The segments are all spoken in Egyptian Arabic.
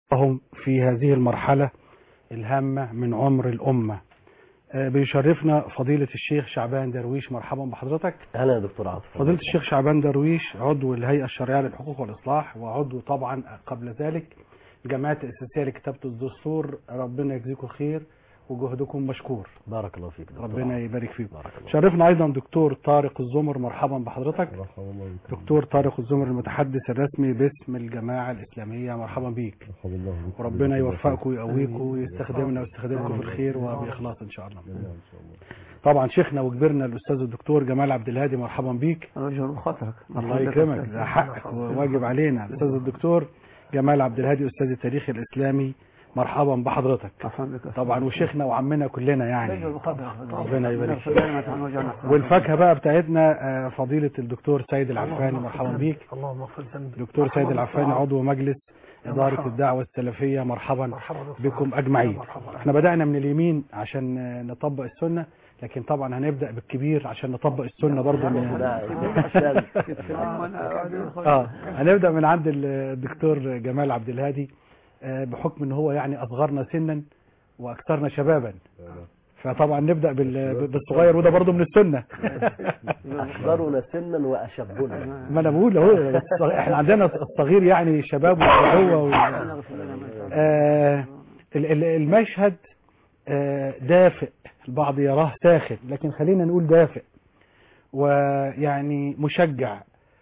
هم في هذه المرحلة الهامة من عمر الأمة آه، بيشرفنا فضيلة الشيخ شعبان درويش مرحبا بحضرتك اهلا يا دكتور عاطف فضيلة الشيخ شعبان درويش عضو الهيئة الشرعية للحقوق والإصلاح وعضو طبعا قبل ذلك الجمعية الأساسية لكتابة الدستور ربنا يجزيكم خير وجهدكم مشكور بارك الله فيك دكتور ربنا عاطف. يبارك فيكم بارك الله شرفنا أيضا دكتور طارق الزمر مرحبا بحضرتك رحمه الله بك. دكتور طارق الزمر المتحدث الرسمي باسم الجماعة الإسلامية مرحبا بيك رحمه الله بك. وربنا يوفقكم ويقويكم ويستخدمنا ويستخدمكم في الخير وبإخلاص إن شاء الله جميعا ان شاء الله طبعا شيخنا وكبرنا الأستاذ الدكتور جمال عبد الهادي مرحبا بيك رجل خاطرك الله يكرمك ده حقك وواجب علينا الأستاذ الدكتور جمال عبد الهادي أستاذ التاريخ الإسلامي مرحبا بحضرتك طبعا وشيخنا وعمنا كلنا يعني رجل خاطرك ربنا يبارك فيك. فيك والفاكهة بقى بتاعتنا آه، فضيلة الدكتور سيد العفاني مرحبا بيك اللهم اغفر ذنبي دكتور سيد العفاني عضو مجلس إدارة مرحبا. الدعوة السلفية مرحبا مرحبا دكتور. بكم أجمعين مرحبا. احنا بدأنا من اليمين عشان آه، نطبق السنة لكن طبعا هنبدأ بالكبير عشان نطبق السنة برضه من... لا، عشان اه هنبدأ من عند الدكتور جمال عبد الهادي آه، بحكم ان هو يعني اصغرنا سنا واكثرنا شبابا فطبعا نبدأ بال- بالصغير وده برضه من السنة اصغرنا سنا واشبنا ما انا بقول اهو بس احنا عندنا الصغير يعني شباب وقوة و... آه ال- ال- المشهد آه دافئ البعض يراه ساخن لكن خلينا نقول دافئ ويعني مشجع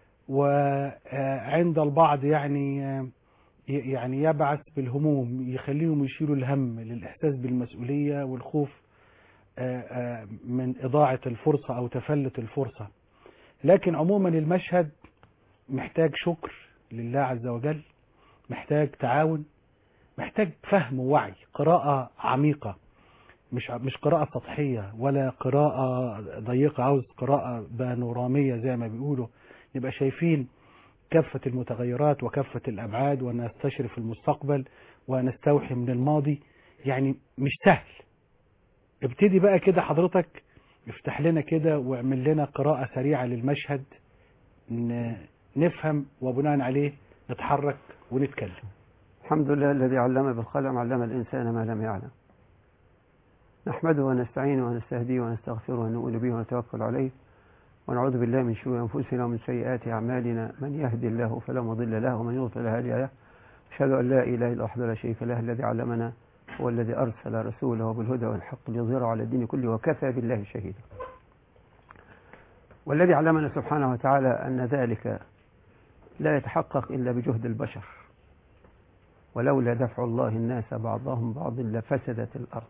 وعند البعض يعني آه، ي- يعني يبعث بالهموم يخليهم يشيلوا الهم للإحساس بالمسؤولية والخوف آه، آه، من إضاعة الفرصة أو تفلت الفرصة لكن عموما المشهد محتاج شكر لله عز وجل محتاج تعاون محتاج فهم ووعي قراءة عميقة مش مش قراءة سطحية ولا قراءة ضيقة عاوز قراءة بانورامية زي ما بيقولوا نبقى شايفين كافة المتغيرات وكافة الأبعاد ونستشرف المستقبل ونستوحي من الماضي يعني مش سهل ابتدي بقى كده حضرتك افتح لنا كده واعمل لنا قراءة سريعة للمشهد ن- نفهم وبناء عليه نتحرك ونتكلم الحمد لله الذي علم بالقلم علم الإنسان ما لم يعلم نحمده ونستعينه ونستهديه ونستغفره ونؤمن به ونتوكل عليه ونعوذ بالله من شرور أنفسنا ومن سيئات أعمالنا من يهدي الله فلا مضل له ومن يضلل فلا هادي له أشهد أن لا إله إلا وحده لا شريك له الذي علمنا هو الذي أرسل رسوله بالهدى والحق ليظهره على الدين كله وكفى بالله شهيدا والذي علمنا سبحانه وتعالى أن ذلك لا يتحقق إلا بجهد البشر ولولا دفع الله الناس بعضهم بعض لفسدت الأرض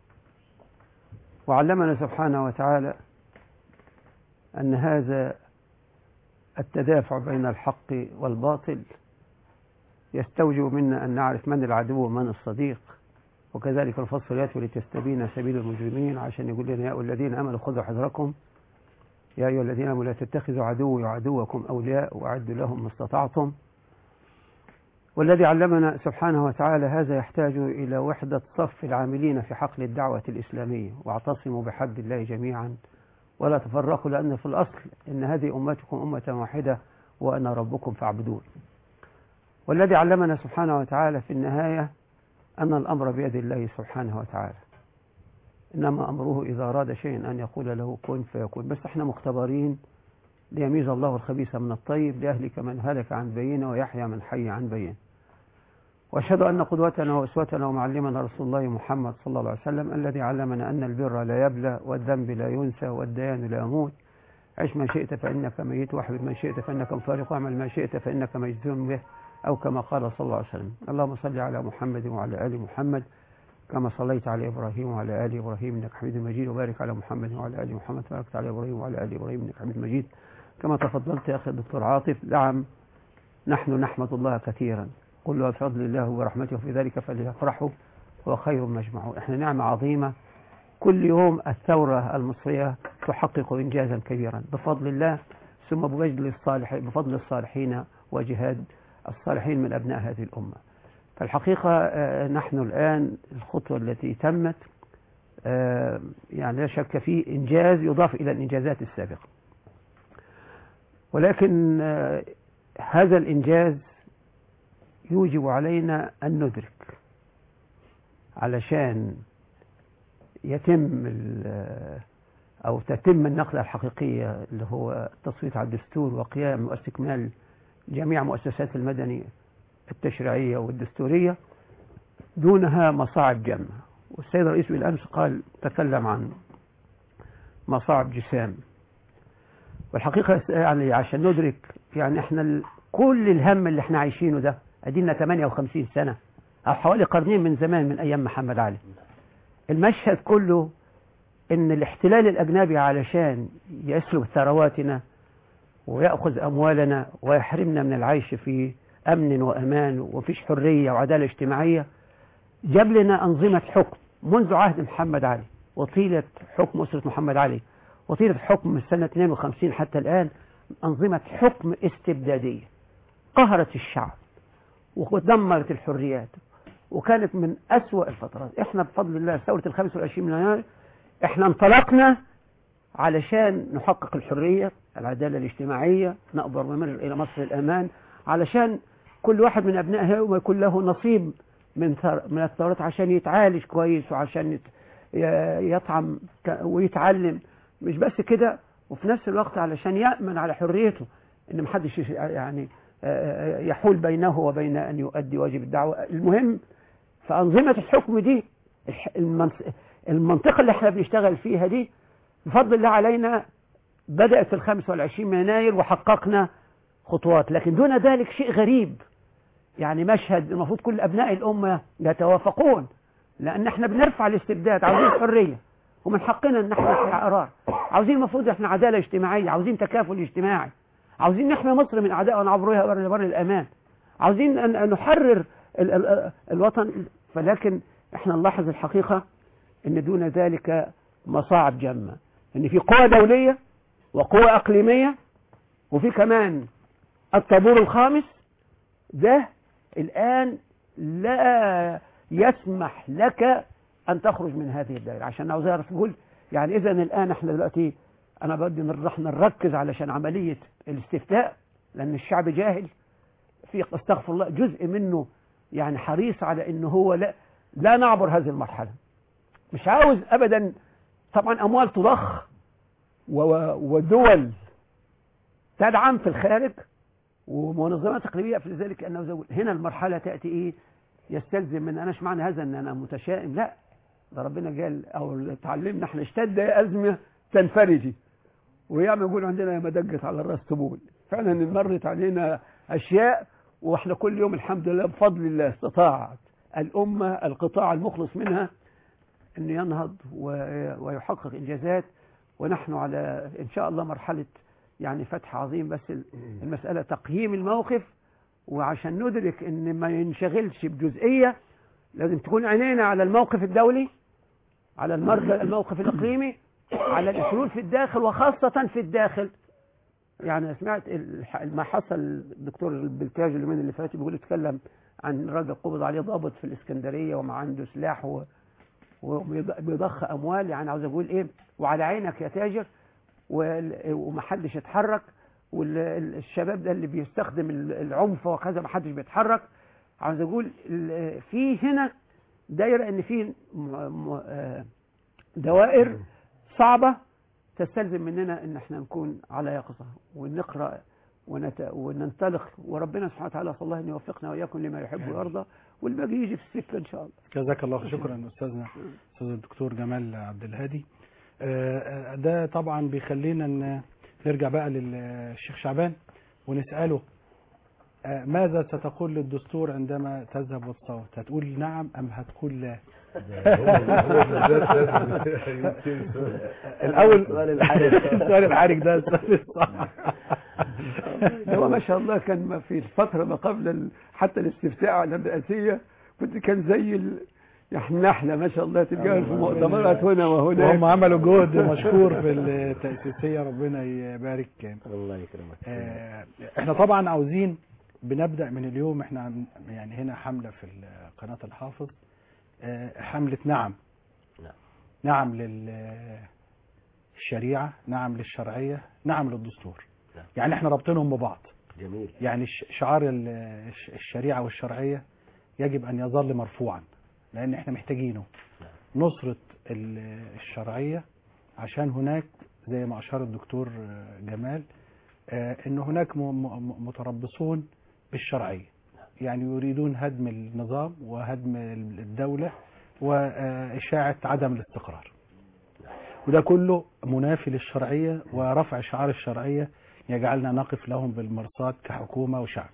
وعلمنا سبحانه وتعالى أن هذا التدافع بين الحق والباطل يستوجب منا أن نعرف من العدو ومن الصديق وكذلك نفصل الآيات لتستبين سبيل المجرمين عشان يقول لنا يا أيها الذين آمنوا خذوا حذركم يا أيها الذين آمنوا لا تتخذوا عدوي وعدوكم أولياء وأعدوا لهم ما استطعتم والذي علمنا سبحانه وتعالى هذا يحتاج إلى وحدة صف العاملين في حقل الدعوة الإسلامية واعتصموا بحبل الله جميعا ولا تفرقوا لأن في الأصل إن هذه أمتكم أمة واحدة وأنا ربكم فاعبدون والذي علمنا سبحانه وتعالى في النهاية أن الأمر بيد الله سبحانه وتعالى إنما أمره إذا أراد شيئا أن يقول له كن فيكون بس احنا مختبرين ليميز الله الخبيث من الطيب ليهلك من هلك عن بينه ويحيى من حي عن بين وأشهد أن قدوتنا وأسوتنا ومعلمنا رسول الله محمد صلى الله عليه وسلم الذي علمنا أن البر لا يبلى والذنب لا ينسى والديان لا يموت عش ما شئت فإنك ميت واحبب ما شئت فإنك مفارق واعمل ما شئت فإنك مجزون به أو كما قال صلى الله عليه وسلم اللهم صل على محمد وعلى آل محمد كما صليت على إبراهيم وعلى آل إبراهيم إنك حميد مجيد وبارك على محمد وعلى آل محمد باركت على إبراهيم وعلى آل إبراهيم إنك حميد مجيد كما تفضلت يا أخي الدكتور عاطف نعم نحن نحمد الله كثيرا قل له بفضل الله ورحمته في ذلك فليفرحوا هو خير مجمع احنا نعمة عظيمة كل يوم الثورة المصرية تحقق إنجازا كبيرا بفضل الله ثم بفضل الصالح بفضل الصالحين وجهاد الصالحين من أبناء هذه الأمة فالحقيقة آه، نحن الآن الخطوة التي تمت آه، يعني لا شك فيه إنجاز يضاف إلى الإنجازات السابقة ولكن آه، هذا الإنجاز يوجب علينا أن ندرك علشان يتم ال- أو تتم النقلة الحقيقية اللي هو التصويت على الدستور وقيام واستكمال جميع مؤسسات المدني التشريعية والدستورية دونها مصاعب جمة والسيد الرئيس بالأمس قال تكلم عن مصاعب جسام والحقيقة يعني عشان ندرك يعني احنا ال- كل الهم اللي احنا عايشينه ده ادينا 58 سنة او حوالي قرنين من زمان من ايام محمد علي المشهد كله ان الاحتلال الاجنبي علشان يسلب ثرواتنا ويأخذ اموالنا ويحرمنا من العيش في امن وامان ومفيش حرية وعدالة اجتماعية جاب لنا انظمة حكم منذ عهد محمد علي وطيلة حكم اسرة محمد علي وطيلة حكم من سنة 52 حتى الآن أنظمة حكم استبدادية قهرت الشعب ودمرت الحريات وكانت من أسوأ الفترات احنا بفضل الله ثورة ال 25 من يناير احنا انطلقنا علشان نحقق الحرية العدالة الاجتماعية نقدر ونمر إلى مصر الأمان علشان كل واحد من أبنائها يوم يكون له نصيب من ثر- من الثورات عشان يتعالج كويس وعشان يت- ي- يطعم ك- ويتعلم مش بس كده وفي نفس الوقت علشان يأمن على حريته ان محدش يش- يعني آه، يحول بينه وبين ان يؤدي واجب الدعوه المهم فانظمه الحكم دي الح- المنص- المنطقه اللي احنا بنشتغل فيها دي بفضل الله علينا بدات في ال 25 من يناير وحققنا خطوات لكن دون ذلك شيء غريب يعني مشهد المفروض كل ابناء الامه يتوافقون لان احنا بنرفع الاستبداد عاوزين حريه ومن حقنا ان احنا نحيا قرار عاوزين المفروض احنا عداله اجتماعيه عاوزين تكافل اجتماعي عاوزين نحمي مصر من اعداء ونعبرها بر بر الامان عاوزين ان أن نحرر ال ال الوطن فلكن احنا نلاحظ الحقيقه ان دون ذلك مصاعب جمه ان في قوى دوليه وقوى اقليميه وفي كمان الطابور الخامس ده الان لا يسمح لك ان تخرج من هذه الدائره عشان عاوز اعرف اقول يعني اذا الان احنا دلوقتي انا بدي نروح نركز علشان عمليه الاستفتاء لان الشعب جاهل في استغفر الله جزء منه يعني حريص على انه هو لا لا نعبر هذه المرحله مش عاوز ابدا طبعا اموال تضخ و- ودول تدعم في الخارج ومنظمات اقليميه في ذلك انه زي هنا المرحله تاتي ايه يستلزم من انا مش معنى هذا ان انا متشائم لا ده ربنا قال او تعلمنا احنا اشتد ازمه تنفرجي وياما يقول عندنا يا مدقت على الراس طبول فعلا مرت علينا اشياء واحنا كل يوم الحمد لله بفضل الله استطاعت الامه القطاع المخلص منها انه ينهض و- ويحقق انجازات ونحن على ان شاء الله مرحله يعني فتح عظيم بس المساله تقييم الموقف وعشان ندرك ان ما ينشغلش بجزئيه لازم تكون عينينا على الموقف الدولي على المركز الموقف الاقليمي على الحلول في الداخل وخاصه في الداخل يعني سمعت الح- ما حصل الدكتور البلتاج اليومين اللي فاتوا بيقول يتكلم عن راجل قبض عليه ضابط في الاسكندريه وما عنده سلاح و... وبيضخ اموال يعني عاوز اقول ايه وعلى عينك يا تاجر وال- ومحدش يتحرك والشباب ده اللي بيستخدم ال- العنف وكذا محدش بيتحرك عاوز اقول ال- في هنا دايره ان في م- م- آه دوائر صعبه تستلزم مننا ان احنا نكون على يقظه ونقرا ونت... وننطلق وربنا سبحانه وتعالى صلى الله ان يوفقنا واياكم لما يحب ويرضى والباقي يجي في السكه ان شاء الله جزاك الله خير. شكرا استاذنا استاذ الدكتور جمال عبد الهادي آه، آه، ده طبعا بيخلينا ان نرجع بقى للشيخ شعبان ونساله آه، ماذا ستقول للدستور عندما تذهب وتصوت هتقول نعم ام هتقول لا الاول السؤال الحرج. السؤال الحرج ده السؤال الصح هو ما شاء الله كان ما في الفترة ما قبل ال- حتى الاستفتاء على الرئاسية كنت كان زي ال... يعني نحلة ما شاء الله تلقاها في مؤتمرات هنا وهم وهناك عملوا جهد مشكور في التأسيسية ربنا يبارك الله يكرمك آه، احنا طبعا عاوزين بنبدأ من اليوم احنا عم- يعني هنا حملة في ال- قناة الحافظ آه، حملة نعم نعم. نعم للشريعة نعم للشرعية نعم للدستور نعم. يعني احنا رابطينهم ببعض جميل يعني ش- شعار ال- الش- الشريعة والشرعية يجب أن يظل مرفوعا لأن احنا محتاجينه نصرة ال- الشرعية عشان هناك زي ما أشار الدكتور آه، جمال آه، أن هناك م- م- متربصون بالشرعية يعني يريدون هدم النظام وهدم الدولة وإشاعة عدم الاستقرار وده كله منافي للشرعية ورفع شعار الشرعية يجعلنا نقف لهم بالمرصاد كحكومة وشعب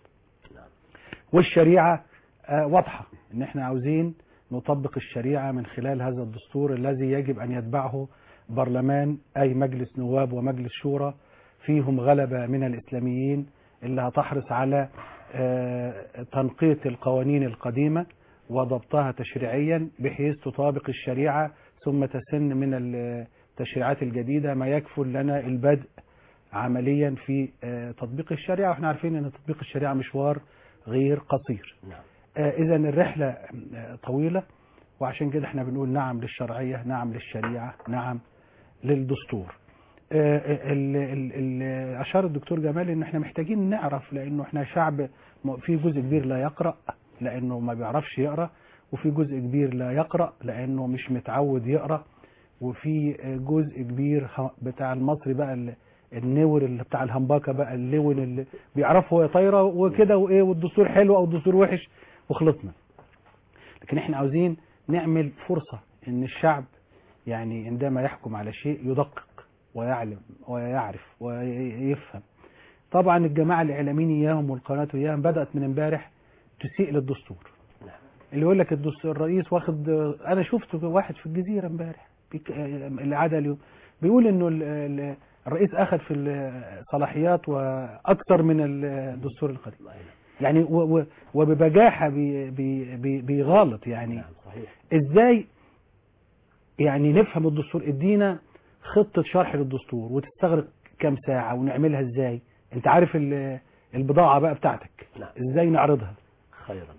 والشريعة آه، واضحة ان احنا عاوزين نطبق الشريعة من خلال هذا الدستور الذي يجب ان يتبعه برلمان اي مجلس نواب ومجلس شورى فيهم غلبة من الاسلاميين اللي هتحرص على آه، تنقية القوانين القديمة وضبطها تشريعيا بحيث تطابق الشريعة ثم تسن من التشريعات الجديدة ما يكفل لنا البدء عمليا في آه، تطبيق الشريعة واحنا عارفين ان تطبيق الشريعة مشوار غير قصير نعم اذا الرحلة آه، طويلة وعشان كده احنا بنقول نعم للشرعية نعم للشريعة نعم للدستور آه، ال- ال- ال- اشار الدكتور جمال ان احنا محتاجين نعرف لانه احنا شعب م- في جزء كبير لا يقرأ لانه ما بيعرفش يقرأ وفي جزء كبير لا يقرأ لانه مش متعود يقرأ وفي آه، جزء كبير ه- بتاع المصري بقى ال- النور اللي بتاع الهمباكه بقى اللون اللي بيعرفه هو طايره وكده وايه والدستور حلو او الدستور وحش وخلصنا لكن احنا عاوزين نعمل فرصه ان الشعب يعني عندما يحكم على شيء يدقق ويعلم ويعرف ويفهم طبعا الجماعه الاعلاميين اياهم والقنوات اياهم بدات من امبارح تسيء للدستور اللي يقول لك الدستور الرئيس واخد انا شفت واحد في الجزيره امبارح بيك- اللي عاد اليوم بيقول انه ال- ال- الرئيس اخذ في الصلاحيات واكثر من الدستور القديم يعني و- و- وببجاحه بي- بي- بي- بيغالط يعني نعم صحيح ازاي يعني نفهم الدستور ادينا خطة شرح للدستور وتستغرق كام ساعة ونعملها ازاي انت عارف ال- البضاعة بقى بتاعتك نعم. ازاي نعرضها خيرا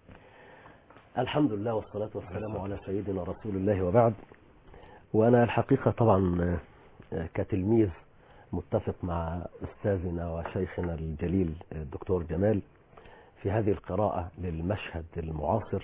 الحمد لله والصلاة والسلام على سيدنا رسول الله وبعد وأنا الحقيقة طبعا آه، كتلميذ متفق مع أستاذنا وشيخنا الجليل الدكتور جمال في هذه القراءة للمشهد المعاصر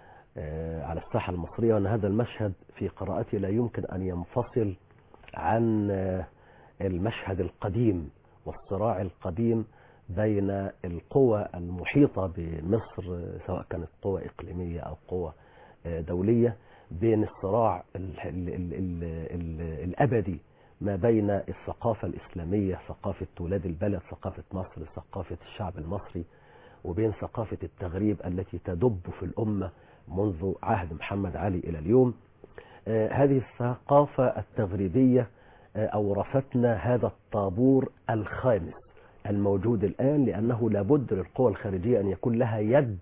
آه، على الساحة المصرية وأن هذا المشهد في قراءتي لا يمكن أن ينفصل عن آه، المشهد القديم والصراع القديم بين القوى المحيطة بمصر آه، سواء كانت قوى إقليمية أو قوى آه، دولية بين الصراع ال ال ال ال ال الأبدي ما بين الثقافة الإسلامية ثقافة ولاد البلد ثقافة مصر ثقافة الشعب المصري وبين ثقافة التغريب التي تدب في الأمة منذ عهد محمد علي إلى اليوم آه، هذه الثقافة التغريبية آه، أورثتنا هذا الطابور الخامس الموجود الآن لأنه لابد للقوى الخارجية أن يكون لها يد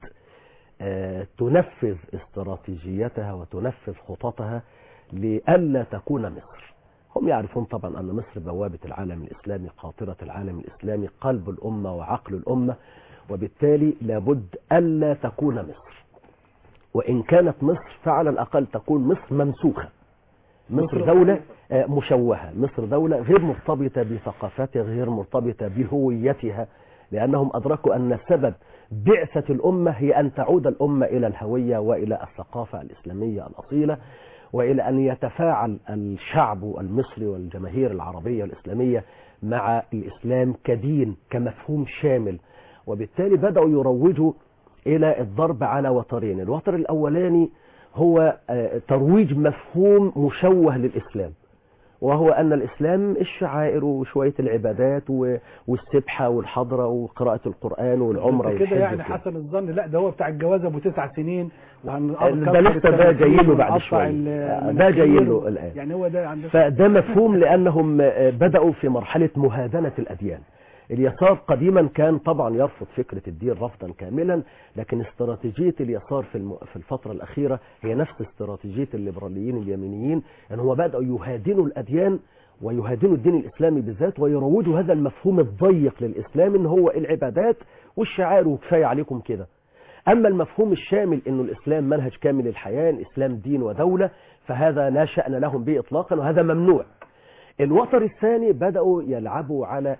آه، تنفذ استراتيجيتها وتنفذ خططها لئلا تكون مصر هم يعرفون طبعا أن مصر بوابة العالم الإسلامي قاطرة العالم الإسلامي قلب الأمة وعقل الأمة وبالتالي لابد ألا تكون مصر وإن كانت مصر فعلى الأقل تكون مصر ممسوخة مصر دولة آه، مشوهة مصر دولة غير مرتبطة بثقافتها غير مرتبطة بهويتها لأنهم أدركوا أن سبب بعثة الأمة هي أن تعود الأمة إلى الهوية وإلى الثقافة الإسلامية الأصيلة وإلى أن يتفاعل الشعب المصري والجماهير العربية الإسلامية مع الإسلام كدين كمفهوم شامل وبالتالي بدأوا يروجوا إلى الضرب على وترين الوتر الأولاني هو آه، ترويج مفهوم مشوه للإسلام وهو أن الإسلام الشعائر وشوية العبادات و- والسبحة والحضرة وقراءة القرآن والعمرة انت كده والحج يعني وكده. حسن الظن لا ده هو بتاع الجواز ابو تسع سنين ده لسه ده جاي له بعد شوية. ده جاي له الآن. يعني هو ده عندنا فده مفهوم لأنهم آه، بدأوا في مرحلة مهادنة الأديان اليسار قديما كان طبعا يرفض فكرة الدين رفضا كاملا لكن استراتيجية اليسار في الم- في الفترة الأخيرة هي نفس استراتيجية الليبراليين اليمينيين أن هم بدأوا يهادنوا الأديان ويهادنوا الدين الإسلامي بالذات ويروجوا هذا المفهوم الضيق للإسلام أن هو العبادات والشعائر وكفاية عليكم كده أما المفهوم الشامل أنه الإسلام منهج كامل الحياة الإسلام دين ودولة فهذا لا شأن لهم به إطلاقا وهذا ممنوع الوتر الثاني بدأوا يلعبوا على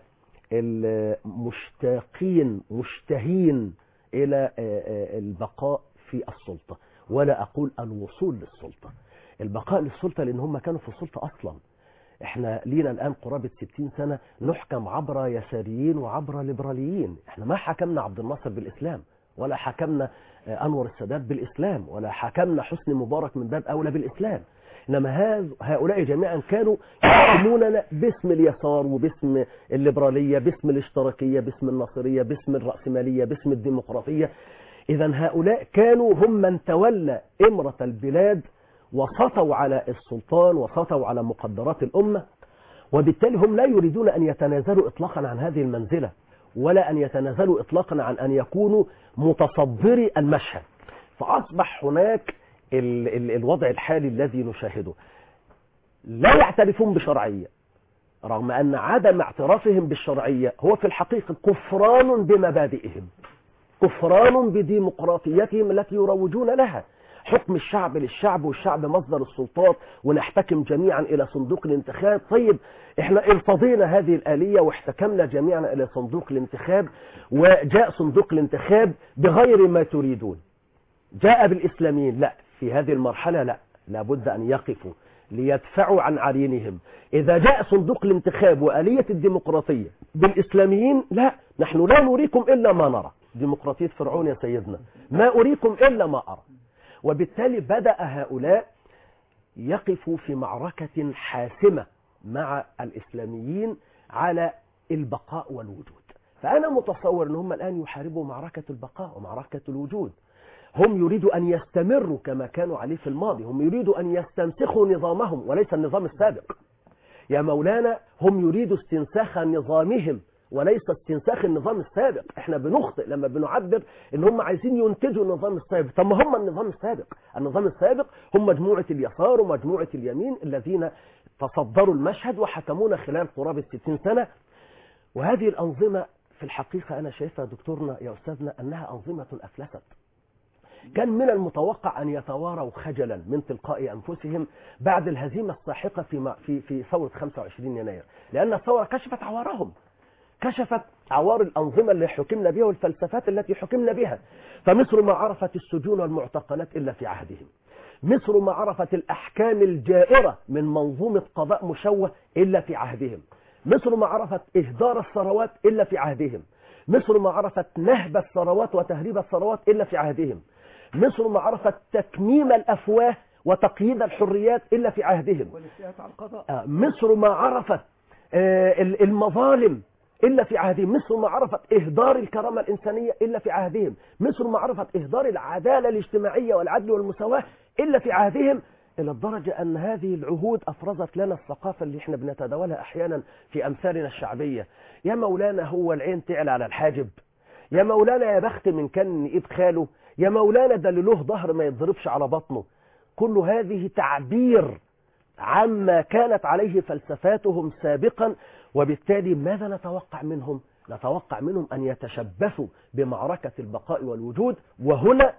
المشتاقين مشتهين إلى آه، آه، البقاء في السلطة ولا أقول الوصول للسلطة البقاء للسلطة لأن هم كانوا في السلطة أصلا احنا لينا الآن قرابة 60 سنة نحكم عبر يساريين وعبر ليبراليين احنا ما حكمنا عبد الناصر بالإسلام ولا حكمنا آه، أنور السادات بالإسلام ولا حكمنا حسني مبارك من باب أولى بالإسلام إنما هذ- هؤلاء جميعا كانوا يحكموننا باسم اليسار وباسم الليبرالية باسم الاشتراكية باسم الناصرية باسم الرأسمالية باسم الديمقراطية إذا هؤلاء كانوا هم من تولى إمرة البلاد وسطوا على السلطان وسطوا على مقدرات الأمة وبالتالي هم لا يريدون أن يتنازلوا إطلاقا عن هذه المنزلة ولا أن يتنازلوا إطلاقا عن أن يكونوا متصدري المشهد فأصبح هناك ال ال الوضع الحالي الذي نشاهده لا يعترفون بشرعية رغم أن عدم اعترافهم بالشرعية هو في الحقيقة كفران بمبادئهم كفران بديمقراطيتهم التي يروجون لها حكم الشعب للشعب والشعب مصدر السلطات ونحتكم جميعا إلى صندوق الانتخاب طيب احنا ارتضينا هذه الآلية واحتكمنا جميعا إلى صندوق الانتخاب وجاء صندوق الانتخاب بغير ما تريدون جاء بالإسلاميين لا في هذه المرحلة لا لابد أن يقفوا ليدفعوا عن عرينهم إذا جاء صندوق الانتخاب وآلية الديمقراطية بالإسلاميين لا نحن لا نريكم إلا ما نرى ديمقراطية فرعون يا سيدنا ما أريكم إلا ما أرى وبالتالي بدأ هؤلاء يقفوا في معركة حاسمة مع الإسلاميين على البقاء والوجود فأنا متصور أن هم الآن يحاربوا معركة البقاء ومعركة الوجود هم يريدوا أن يستمروا كما كانوا عليه في الماضي هم يريدوا أن يستنسخوا نظامهم وليس النظام السابق يا مولانا هم يريدوا استنساخ نظامهم وليس استنساخ النظام السابق احنا بنخطئ لما بنعبر ان هم عايزين ينتجوا النظام السابق طب ما هم النظام السابق النظام السابق هم مجموعة اليسار ومجموعة اليمين الذين تصدروا المشهد وحكمونا خلال قرابة 60 سنة وهذه الأنظمة في الحقيقة أنا شايفها دكتورنا يا أستاذنا أنها أنظمة أفلست كان من المتوقع أن يتواروا خجلا من تلقاء أنفسهم بعد الهزيمة الساحقة في في في ثورة 25 يناير لأن الثورة كشفت عوارهم كشفت عوار الأنظمة اللي حكمنا بها والفلسفات التي حكمنا بها فمصر ما عرفت السجون والمعتقلات إلا في عهدهم مصر ما عرفت الأحكام الجائرة من منظومة قضاء مشوه إلا في عهدهم مصر ما عرفت إهدار الثروات إلا في عهدهم مصر ما عرفت نهب الثروات وتهريب الثروات إلا في عهدهم مصر ما عرفت تكميم الأفواه وتقييد الحريات إلا في عهدهم والاجتهاد على القضاء آه، مصر ما عرفت آه، ال- المظالم إلا في عهدهم مصر ما عرفت إهدار الكرامة الإنسانية إلا في عهدهم مصر ما عرفت إهدار العدالة الاجتماعية والعدل والمساواة إلا في عهدهم إلى الدرجة أن هذه العهود أفرزت لنا الثقافة اللي احنا بنتداولها أحيانا في أمثالنا الشعبية يا مولانا هو العين تعلى على الحاجب يا مولانا يا بخت من كان ايد خاله يا مولانا ده اللي له ظهر ما يتضربش على بطنه كل هذه تعبير عما كانت عليه فلسفاتهم سابقا وبالتالي ماذا نتوقع منهم نتوقع منهم أن يتشبثوا بمعركة البقاء والوجود وهنا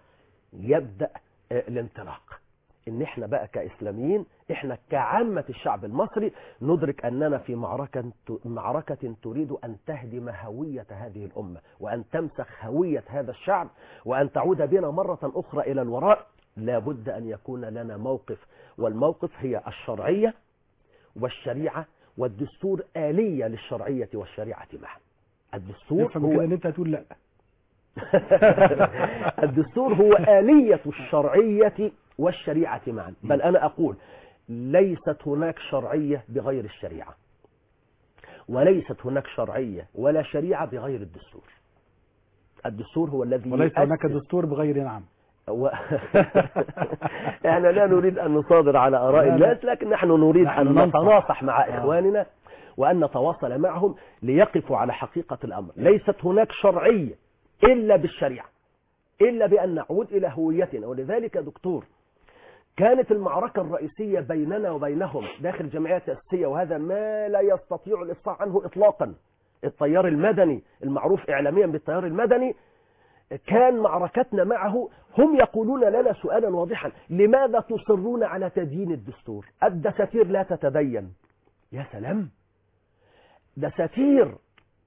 يبدأ آه، الانطلاق ان احنا بقى كاسلاميين احنا كعامة الشعب المصري ندرك اننا في معركة معركة تريد ان تهدم هوية هذه الامة وان تمسخ هوية هذا الشعب وان تعود بنا مرة اخرى الى الوراء لابد ان يكون لنا موقف والموقف هي الشرعية والشريعة والدستور آلية للشرعية والشريعة معا الدستور نفهم كده هو ان انت هتقول لا الدستور هو آلية الشرعية والشريعة معا بل أنا أقول ليست هناك شرعية بغير الشريعة وليست هناك شرعية ولا شريعة بغير الدستور الدستور هو الذي وليس هناك يؤسس دستور بغير نعم و... احنا لا نريد ان نصادر على اراء لا، لا. الناس لكن نحن نريد نحن ان ننصح. نتناصح مع آه. اخواننا وان نتواصل معهم ليقفوا على حقيقة الامر ليست هناك شرعية الا بالشريعة الا بان نعود الى هويتنا ولذلك يا دكتور كانت المعركة الرئيسية بيننا وبينهم داخل الجمعية التأسيسية وهذا ما لا يستطيع الإصلاح عنه إطلاقا التيار المدني المعروف إعلاميا بالتيار المدني كان معركتنا معه هم يقولون لنا سؤالا واضحا لماذا تصرون على تدين الدستور الدساتير لا تتدين يا سلام دساتير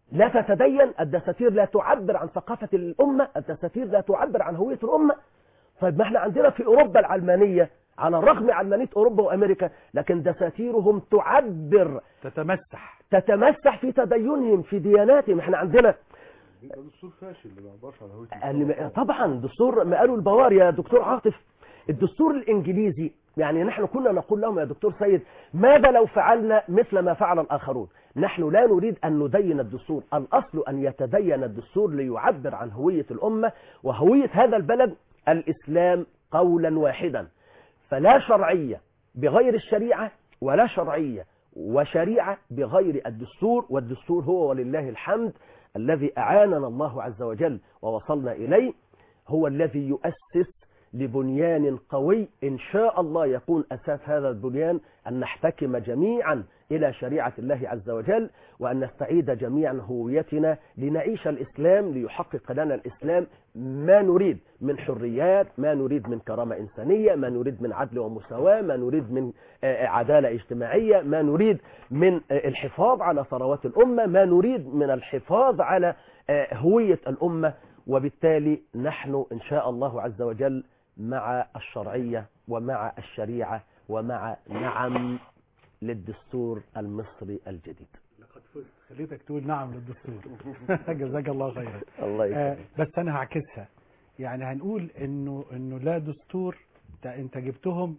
لا تتدين الدساتير لا تعبر عن ثقافة الأمة الدساتير لا تعبر عن هوية الأمة طيب ما احنا عندنا في أوروبا العلمانية على الرغم علمانية أوروبا وأمريكا لكن دساتيرهم تعبر تتمسح تتمسح في تدينهم في دياناتهم احنا عندنا يبقى دستور فاشل اللي ما يعبرش عن هويه اللي المجتمع. ما- طبعا دستور ما قالوا البوار يا دكتور عاطف الدستور الانجليزي يعني نحن كنا نقول لهم يا دكتور سيد ماذا لو فعلنا مثل ما فعل الاخرون نحن لا نريد ان ندين الدستور الاصل ان يتدين الدستور ليعبر عن هويه الامه وهويه هذا البلد الاسلام قولا واحدا فلا شرعيه بغير الشريعه ولا شرعيه وشريعه بغير الدستور والدستور هو ولله الحمد الذي اعاننا الله عز وجل ووصلنا اليه هو الذي يؤسس لبنيان قوي إن شاء الله يكون أساس هذا البنيان أن نحتكم جميعا إلى شريعة الله عز وجل وأن نستعيد جميعا هويتنا لنعيش الإسلام ليحقق لنا الإسلام ما نريد من حريات ما نريد من كرامة إنسانية ما نريد من عدل ومساواة ما نريد من آه، عدالة اجتماعية ما نريد من آه، الحفاظ على ثروات الأمة ما نريد من الحفاظ على آه، هوية الأمة وبالتالي نحن إن شاء الله عز وجل مع الشرعية ومع الشريعة ومع نعم للدستور المصري الجديد لقد فزت خليتك تقول نعم للدستور جزاك الله خيرا الله آه يكرمك بس انا هعكسها يعني هنقول انه انه لا دستور انت- انت جبتهم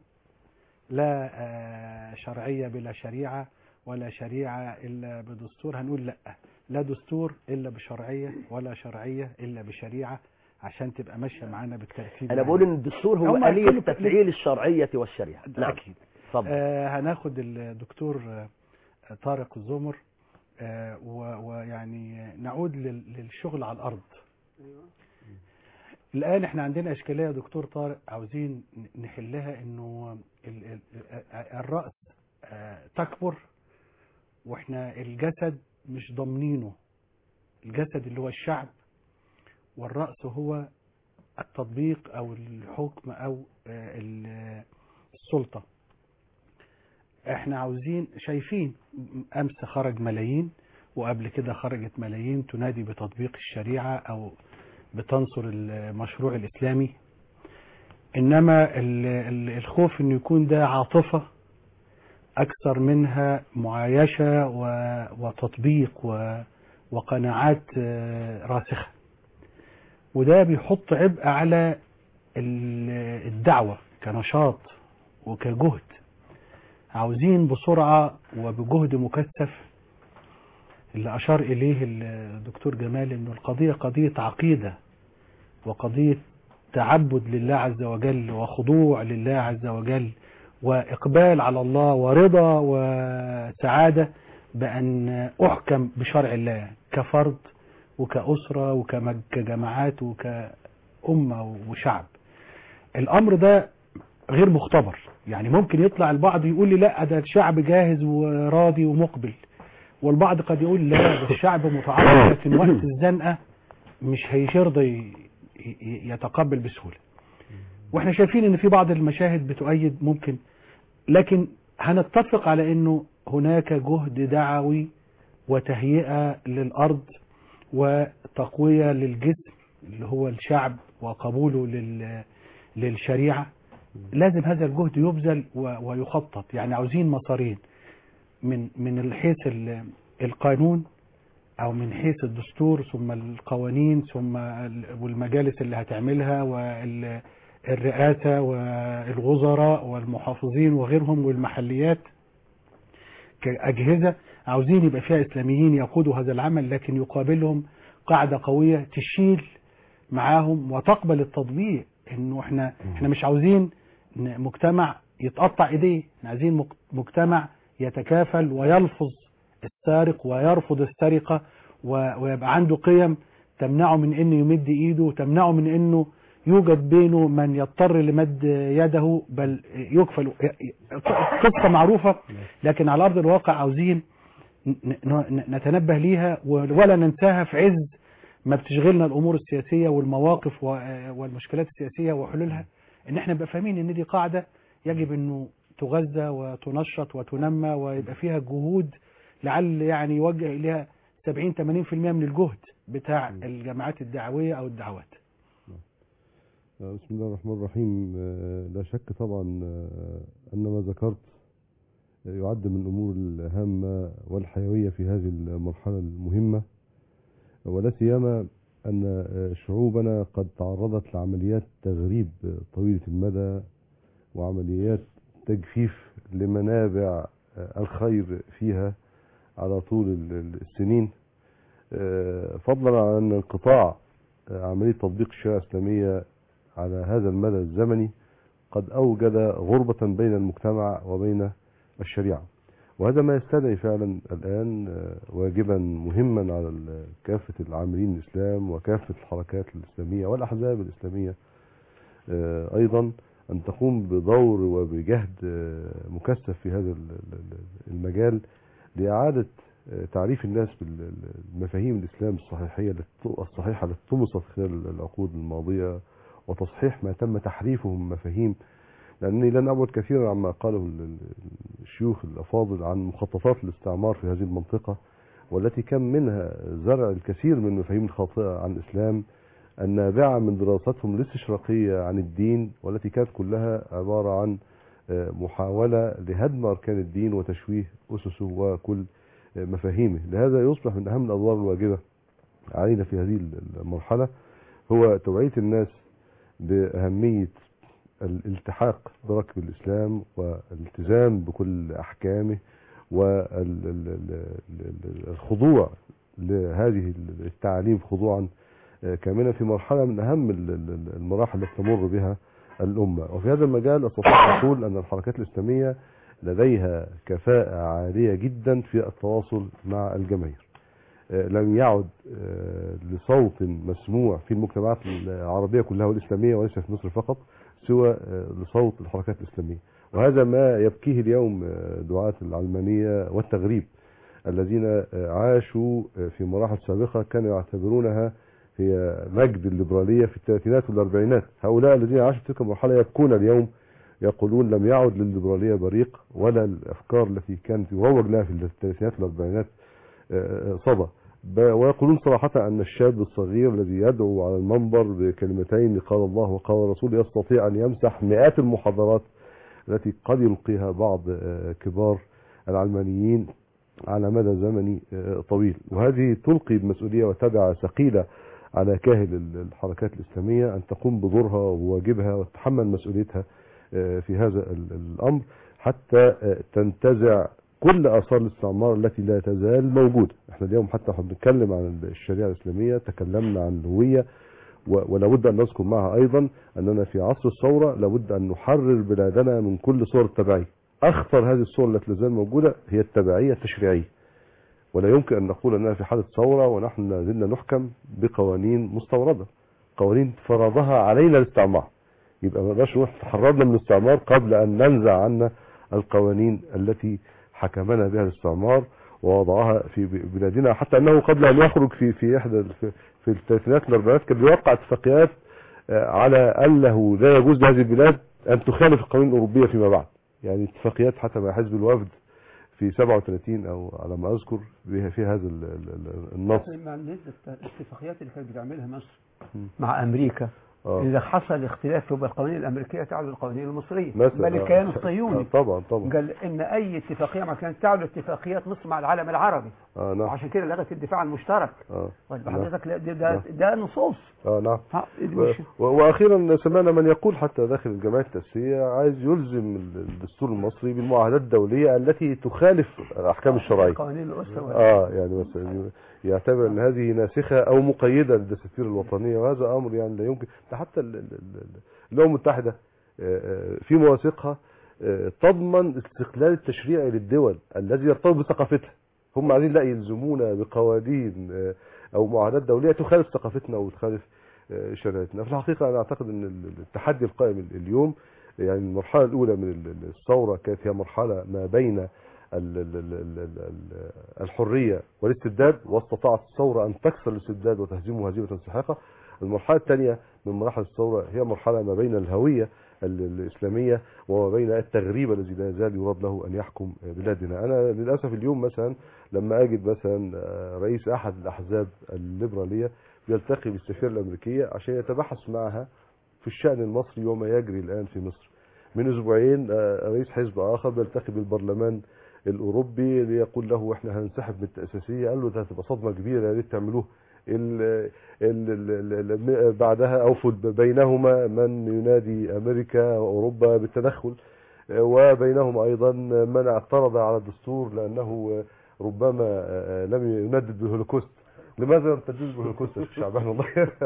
لا آه شرعيه بلا شريعه ولا شريعه الا بدستور هنقول لا لا دستور الا بشرعيه ولا شرعيه الا بشريعه عشان تبقى ماشيه معانا بالترتيب أنا بقول إن الدستور هو هم آلية كل- تفعيل الشرعية والشريعة نعم اكيد اتفضل آه هناخد الدكتور آه، طارق الزمر آه و- ويعني نعود لل- للشغل على الارض الان احنا عندنا اشكاليه يا دكتور طارق عاوزين ن- نحلها انه ال- ال- ال- الراس آه، تكبر واحنا الجسد مش ضامنينه الجسد اللي هو الشعب والراس هو التطبيق او الحكم او آه، ال- السلطه احنا عاوزين شايفين امس خرج ملايين وقبل كده خرجت ملايين تنادي بتطبيق الشريعه او بتنصر المشروع الاسلامي انما ال- ال- الخوف انه يكون ده عاطفه اكثر منها معايشه و- وتطبيق و- وقناعات آه، راسخه وده بيحط عبء على ال- الدعوه كنشاط وكجهد عاوزين بسرعة وبجهد مكثف اللي أشار إليه الدكتور جمال إنه القضية قضية عقيدة وقضية تعبد لله عز وجل وخضوع لله عز وجل وإقبال على الله ورضا وسعادة بأن أحكم بشرع الله كفرد وكأسرة وكجماعات وكأمة وشعب الأمر ده غير مختبر يعني ممكن يطلع البعض يقول لي لا ده الشعب جاهز وراضي ومقبل والبعض قد يقول لا ده الشعب متعرض لكن وقت الزنقة مش هيرضى ي- ي- يتقبل بسهولة واحنا شايفين ان في بعض المشاهد بتؤيد ممكن لكن هنتفق على انه هناك جهد دعوي وتهيئة للأرض وتقوية للجسم اللي هو الشعب وقبوله لل للشريعة لازم هذا الجهد يبذل و- ويخطط يعني عاوزين مسارين من من حيث ال- القانون او من حيث الدستور ثم القوانين ثم ال- والمجالس اللي هتعملها والرئاسة والوزراء والمحافظين وغيرهم والمحليات كأجهزة عاوزين يبقى فيها إسلاميين يقودوا هذا العمل لكن يقابلهم قاعدة قوية تشيل معاهم وتقبل التطبيق انه احنا احنا مش عاوزين ن- مجتمع يتقطع ايديه احنا عايزين مك- مجتمع يتكافل ويلفظ السارق ويرفض السرقة و- ويبقى عنده قيم تمنعه من انه يمد ايده وتمنعه من انه يوجد بينه من يضطر لمد يده بل يكفل قصة معروفة لكن على ارض الواقع عاوزين ن- ن- نتنبه ليها ولا ننساها في عز ما بتشغلنا الامور السياسيه والمواقف و- والمشكلات السياسيه وحلولها ان احنا نبقى فاهمين ان دي قاعده يجب انه تغذى وتنشط وتنمى ويبقى فيها جهود لعل يعني يوجه اليها 70 80% من الجهد بتاع م. الجماعات الدعويه او الدعوات آه، بسم الله الرحمن الرحيم آه، لا شك طبعا آه، أن ما ذكرت آه، يعد من الأمور الهامة والحيوية في هذه المرحلة المهمة ولا سيما أن آه، شعوبنا قد تعرضت لعمليات تغريب آه، طويلة المدى وعمليات تجفيف لمنابع آه، الخير فيها على طول ال- ال- السنين آه، فضلا عن انقطاع آه، عملية تطبيق الشريعة الإسلامية على هذا المدى الزمني قد أوجد غربة بين المجتمع وبين الشريعة وهذا ما يستدعي فعلا الآن آه، واجبا مهما على ال- كافة العاملين الإسلام وكافة الحركات الإسلامية والأحزاب الإسلامية آه، أيضا أن تقوم بدور وبجهد آه، مكثف في هذا ال- ال- المجال لإعادة آه، تعريف الناس بالمفاهيم الإسلام الصحيحية التي- الصحيحة التي طمست خلال العقود الماضية وتصحيح ما تم تحريفه من مفاهيم لأني لن أبعد كثيرا عما قاله ال- ال- الشيوخ الأفاضل عن مخططات الاستعمار في هذه المنطقة والتي كان منها زرع الكثير من المفاهيم الخاطئة عن الإسلام النابعة من دراستهم الاستشراقية عن الدين والتي كانت كلها عبارة عن آه، محاولة لهدم أركان الدين وتشويه أسسه وكل آه، مفاهيمه لهذا يصبح من أهم الأدوار الواجبة علينا في هذه المرحلة هو توعية الناس بأهمية الالتحاق بركب الإسلام والالتزام بكل أحكامه والخضوع لهذه التعاليم خضوعا آه، كاملا في مرحلة من أهم ال- ال- المراحل التي تمر بها الأمة وفي هذا المجال أستطيع أن أقول أن الحركات الإسلامية لديها كفاءة عالية جدا في التواصل مع الجماهير آه، لم يعد آه، لصوت مسموع في المجتمعات العربية كلها والإسلامية وليس في مصر فقط سوى آه، لصوت الحركات الإسلامية وهذا ما يبكيه اليوم آه، دعاة العلمانية والتغريب الذين آه، عاشوا آه، في مراحل سابقة كانوا يعتبرونها هي مجد الليبرالية في الثلاثينات والأربعينات هؤلاء الذين عاشوا تلك المرحلة يبكون اليوم يقولون لم يعد للليبرالية بريق ولا الأفكار التي كانت يروج لها في الثلاثينات والأربعينات آه، صدى ب- ويقولون صراحة أن الشاب الصغير الذي يدعو على المنبر بكلمتين قال الله وقال الرسول يستطيع أن يمسح مئات المحاضرات التي قد يلقيها بعض آه، كبار العلمانيين على مدى زمني آه، طويل وهذه تلقي بمسؤولية وتبع ثقيلة على كاهل ال- الحركات الإسلامية أن تقوم بدورها وواجبها وتتحمل مسؤوليتها آه، في هذا ال- الأمر حتى آه، تنتزع كل آثار الاستعمار التي لا تزال موجودة احنا اليوم حتى احنا بنتكلم عن الشريعة الإسلامية تكلمنا عن الهوية و- ولابد أن نذكر معها أيضا أننا في عصر الثورة لابد أن نحرر بلادنا من كل صور التبعية أخطر هذه الصور التي لا تزال موجودة هي التبعية التشريعية ولا يمكن أن نقول أننا في حالة ثورة ونحن لا زلنا نحكم بقوانين مستوردة قوانين فرضها علينا الاستعمار يبقى ما نقدرش نروح تحررنا من الاستعمار قبل أن ننزع عنا القوانين التي حكمنا بها الاستعمار ووضعها في ب- بلادنا حتى أنه قبل أن يخرج في في إحدى في, في الثلاثينات والأربعينات كان بيوقع اتفاقيات آه، على أنه لا يجوز لهذه البلاد أن تخالف القوانين الأوروبية فيما بعد يعني اتفاقيات حتى مع حزب الوفد في 37 أو على ما أذكر بها في هذا ال- ال- ال- النص مع نسبة الاتفاقيات اللي كانت بتعملها مصر مم. مع أمريكا آه. إذا حصل اختلاف يبقى القوانين الأمريكية تعلو القوانين المصرية مثلا بل آه. الكيان آه، الصهيوني طبعا طبعا قال إن أي اتفاقية مع كانت تعلو اتفاقيات مصر مع العالم العربي اه نعم وعشان كده لغت الدفاع المشترك اه طيب نعم. حضرتك لا، ده, ده, ده نصوص اه نعم ها، دي و- مش- و- واخيرا سمعنا من يقول حتى داخل الجمعيه التاسيسيه عايز يلزم الدستور المصري بالمعاهدات الدوليه التي تخالف الاحكام الشرعيه قوانين الأسرة وال- اه يعني مثلا يعتبر ان هذه ناسخه او مقيده للدساتير الوطنيه وهذا امر يعني لا يمكن ده حتى ال- ال- ال- الامم المتحده آه، آه، في مواثيقها آه، تضمن الاستقلال التشريعي للدول الذي يرتبط بثقافتها هم عايزين لا يلزمونا بقوانين آه، او معاهدات دوليه تخالف ثقافتنا وتخالف آه، شريعتنا في الحقيقه انا اعتقد ان ال- التحدي القائم ال- اليوم يعني المرحله الاولى من ال- ال- الثوره كانت هي مرحله ما بين ال- ال- ال- ال- ال- ال- الحريه والاستبداد واستطاعت الثوره ان تكسر الاستبداد وتهزمه هزيمه ساحقه المرحله الثانيه من مراحل الثوره هي مرحله ما بين الهويه ال- الإسلامية وما بين التغريب الذي لا يزال يراد له أن يحكم بلادنا أنا للأسف اليوم مثلا لما أجد مثلا آه، رئيس أحد الأحزاب الليبرالية يلتقي بالسفيرة الأمريكية عشان يتبحث معها في الشأن المصري وما يجري الآن في مصر من أسبوعين آه، رئيس حزب آخر بيلتقي بالبرلمان الأوروبي ليقول له إحنا هنسحب من التأسيسية قال له ده هتبقى صدمة كبيرة يا ريت تعملوه ال ال ال ال ال بعدها أو في بينهما من ينادي أمريكا وأوروبا بالتدخل آه، وبينهما أيضا من اعترض على الدستور لأنه آه، ربما آه، لم يندد بالهولوكوست لماذا لم تندد بالهولوكوست يا شيخ شعبان والله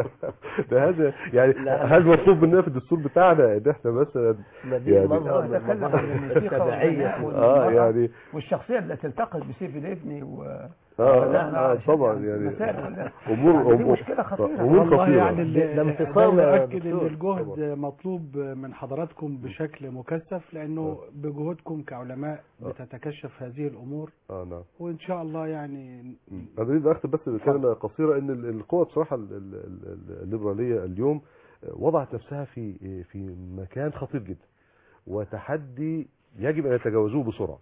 ده هذا يعني لا. هل مطلوب مننا في الدستور بتاعنا ان احنا مثلا ما دي يعني- مظهر هو من تكلم مظاهر عن الموسيقى التبعية والغناء اه والمرأة يعني والشخصية التي تلتقط بسيف الابن و اه, لا، لا، آه عشان طبعا يعني يعني مسائل ولا- امور يعني دي امور مشكلة خطيرة. امور والله خطيره يعني اللي ده انفصام ده يا يؤكد ان دكتور. الجهد مطلوب من حضراتكم بشكل مكثف لانه بجهودكم كعلماء بتتكشف هذه الامور اه نعم وان شاء الله يعني انا اريد اختم بس بكلمه قصيره ان ال- القوى بصراحه ال- ال- ال- الليبراليه اليوم وضعت نفسها في في مكان خطير جدا وتحدي يجب ان يتجاوزوه بسرعه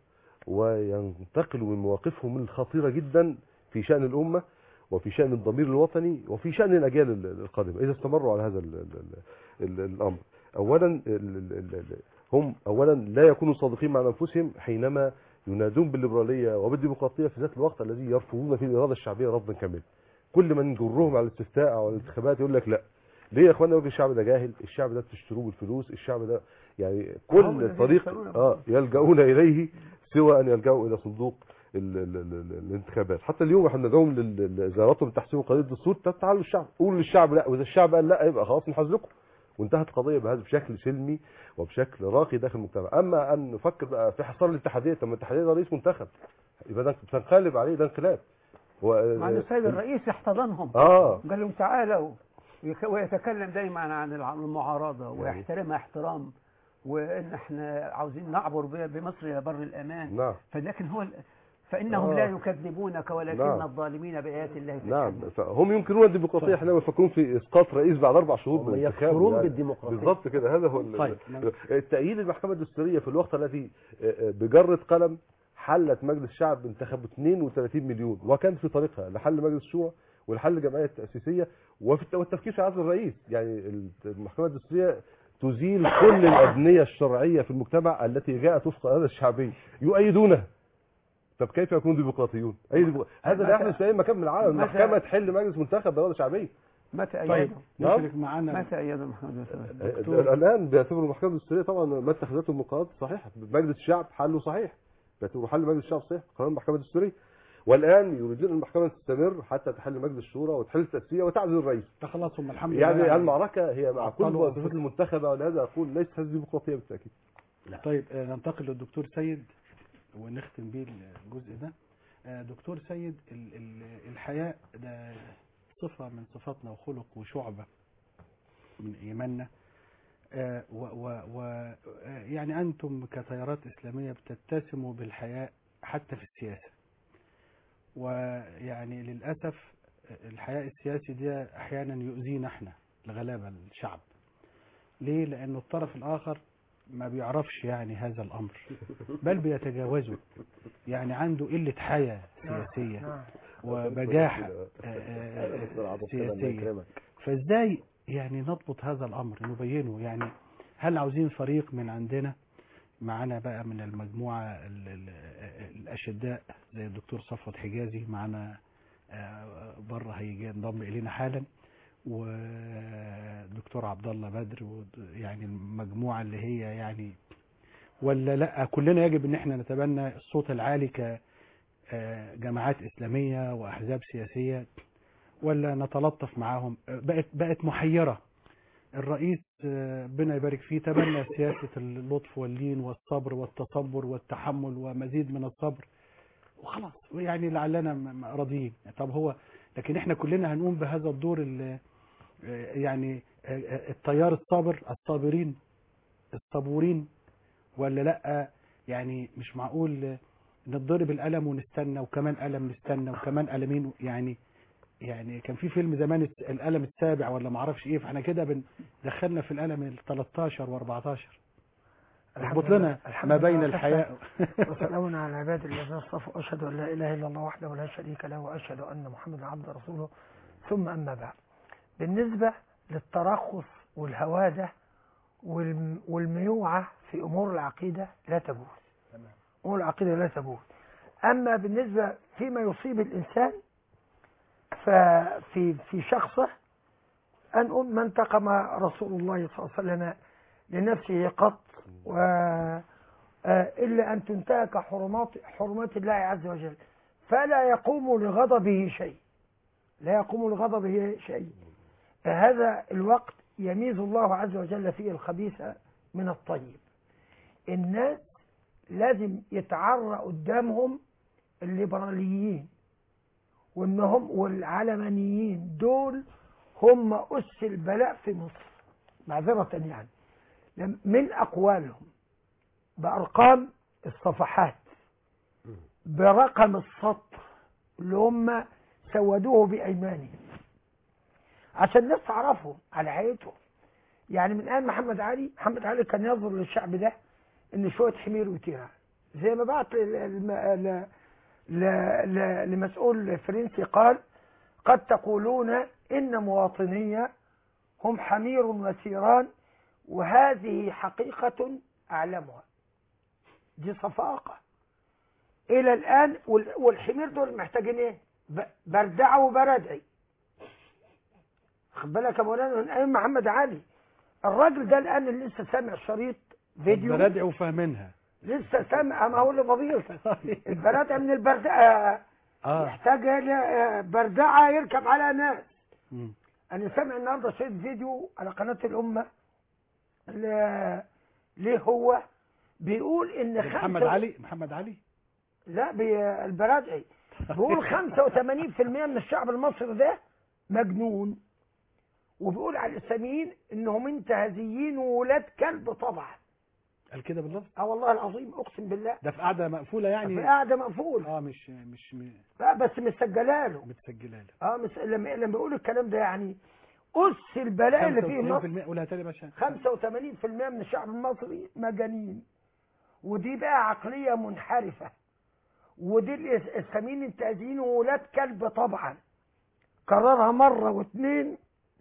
وينتقلوا من مواقفهم الخطيره جدا في شان الامه وفي شان الضمير الوطني وفي شان الاجيال ال- القادمه اذا استمروا على هذا ال ال ال الامر اولا ال- ال- ال- ال- هم اولا لا يكونوا صادقين مع انفسهم حينما ينادون بالليبراليه وبالديمقراطيه في ذات الوقت الذي يرفضون فيه الاراده الشعبيه رفضا كاملا كل من يجرهم على الاستفتاء او على الانتخابات يقول لك لا ليه يا اخوانا يقول الشعب ده جاهل الشعب ده بتشتروه بالفلوس الشعب ده يعني هم كل الذين طريق يختارون اه يلجؤون اليه سوى ان يلجؤوا الى صندوق ال ال ال ال الانتخابات حتى اليوم احنا ندعوهم لزياراتهم لتحسين قضيه الدستور تعالوا الشعب قولوا للشعب لا واذا الشعب قال لا يبقى خلاص نحاسبكم وانتهت القضيه بهذا بشكل سلمي وبشكل راقي داخل المجتمع اما ان نفكر بقى في حصار الاتحاديه طب ما الاتحاديه ده رئيس منتخب يبقى ده تنقلب عليه ده انقلاب و... مع ان السيد الرئيس احتضنهم اه قال لهم تعالوا ويك- ويتكلم دايما عن الع- المعارضة يعني. ويحترمها احترام وان احنا عاوزين نعبر ب- بمصر الى بر الامان نعم فلكن هو ال- فانهم آه. لا يكذبونك ولكن نعم. الظالمين بايات الله نعم يجحدون. فهم ينكرون الديمقراطيه حينما يفكرون في اسقاط رئيس بعد اربع شهور هم من الانتخاب يكفرون يعني. بالديمقراطية. بالضبط كده هذا هو ال- طيب، نعم. التأييد المحكمة الدستورية في الوقت الذي بجرة قلم حلت مجلس الشعب بانتخاب 32 مليون وكان في طريقها لحل مجلس الشورى ولحل الجمعية التأسيسية وفي الت- والتفكير في عزل الرئيس يعني المحكمة الدستورية تزيل كل الأبنية الشرعية في المجتمع التي جاءت وفق الإرادة الشعبية يؤيدونها طب كيف يكون ديمقراطيون؟ أي ديمقراطي؟ هذا لا متى- يحدث في أي مكان من العالم متى- المحكمة تحل مجلس منتخب بإرادة شعبية متى طيب ايدهم نعم. نشرك معانا متى ايدهم محمد رسول دكتور. الان بيعتبروا المحكمه الدستوريه طبعا ما اتخذته من قرارات صحيحه مجلس الشعب حله صحيح بيعتبروا حل مجلس الشعب صحيح قرار المحكمه الدستوريه والان يريدون المحكمه تستمر حتى تحل مجلس الشورى وتحل التاسيسيه وتعزل الرئيس خلاص هم الحمد لله يعني المعركه هي مع كل عطلوا المؤسسات أنفسهم. المنتخبه ولهذا اقول ليست هذه ديمقراطيه بالتاكيد طيب آه، ننتقل للدكتور سيد ونختم بيه الجزء ده آه، دكتور سيد ال- ال- الحياء ده صفة من صفاتنا وخلق وشعبة من إيماننا آه، و و و آه، يعني أنتم كتيارات إسلامية بتتسموا بالحياء حتى في السياسة ويعني للأسف آه، الحياء السياسي ده أحيانا يؤذينا احنا الغلابة الشعب ليه؟ لأنه الطرف الآخر ما بيعرفش يعني هذا الأمر بل بيتجاوزه يعني عنده قلة حياة سياسية وبجاحة آه، آه، سياسية فازاي يعني نضبط هذا الامر نبينه يعني هل عاوزين فريق من عندنا معانا بقى من المجموعة ال- ال- الأشداء زي الدكتور صفوت حجازي معانا آه، بره هيجي ينضم إلينا حالا ودكتور عبد الله بدر ود- يعني المجموعة اللي هي يعني ولا لا كلنا يجب ان احنا نتبنى الصوت العالي كجماعات إسلامية وأحزاب سياسية ولا نتلطف معاهم بقت بقت محيرة الرئيس آه، ربنا يبارك فيه تبنى سياسة اللطف واللين والصبر والتصبر والتحمل ومزيد من الصبر وخلاص يعني لعلنا م- م- راضيين طب هو لكن احنا كلنا هنقوم بهذا الدور ال- آه، يعني آه، آه، التيار الصابر الصابرين الصبورين ولا لا يعني مش معقول آه، نضرب القلم ونستنى وكمان قلم نستنى وكمان قلمين يعني يعني كان في فيلم زمان الس- القلم السابع ولا ما اعرفش ايه فاحنا كده بن- دخلنا في القلم ال 13 و14 الحمد اضبط لله. لنا الحمد ما بين لله الحياء وسلام على عباد الذين اصطفوا اشهد ان لا اله الا الله وحده لا شريك له واشهد ان محمدا عبده ورسوله ثم اما بعد بالنسبه للترخص والهواده والم- والميوعه في امور العقيده لا تجوز امور العقيده لا تجوز اما بالنسبه فيما يصيب الانسان ففي في شخصه ان أم ما انتقم رسول الله صلى الله عليه وسلم لنفسه قط و آه، إلا أن تنتهك حرمات حرمات الله عز وجل فلا يقوم لغضبه شيء لا يقوم لغضبه شيء هذا الوقت يميز الله عز وجل فيه الخبيث من الطيب الناس لازم يتعرى قدامهم الليبراليين وانهم والعلمانيين دول هم أس البلاء في مصر معذرة يعني لم- من أقوالهم بأرقام الصفحات برقم السطر اللي هم سودوه بأيمانهم عشان الناس تعرفهم على حقيقتهم يعني من آن محمد علي محمد علي كان ينظر للشعب ده إن شوية حمير وتيرة زي ما بعت ل- ل- ل- ل- ل- لمسؤول فرنسي قال قد تقولون إن مواطني هم حمير وسيران وهذه حقيقة أعلمها دي صفاقة إلى الآن وال- والحمير دول محتاجين إيه؟ ب- بردعة وبردعي خد بالك يا مولانا من أيام محمد علي الراجل ده الآن اللي لسه سامع شريط فيديو بردع وفاهمينها لسه سامع ما هو اللي فضيل البردعة من البردعة اه يحتاج إلى بردعة يركب على ناس مم. انا سامع النهارده شريط فيديو على قناه الامه ل- ليه هو بيقول ان ده محمد خمسة- علي محمد علي لا بي- البرادعي بيقول 85% من الشعب المصري ده مجنون وبيقول على الاسلاميين انهم انتهازيين وولاد كلب طبعا قال كده باللفظ اه والله العظيم اقسم بالله ده في قاعده مقفوله يعني في قاعده مقفول اه مش مش م- لا بس مسجله له متسجله له اه مس... لما لما بيقول الكلام ده يعني اس البلاء اللي فيه مصر 95% قولها تاني يا باشا 85% من الشعب المصري مجانين ودي بقى عقلية منحرفة ودي الإس- السمين التأذين وولاد كلب طبعا كررها مرة واثنين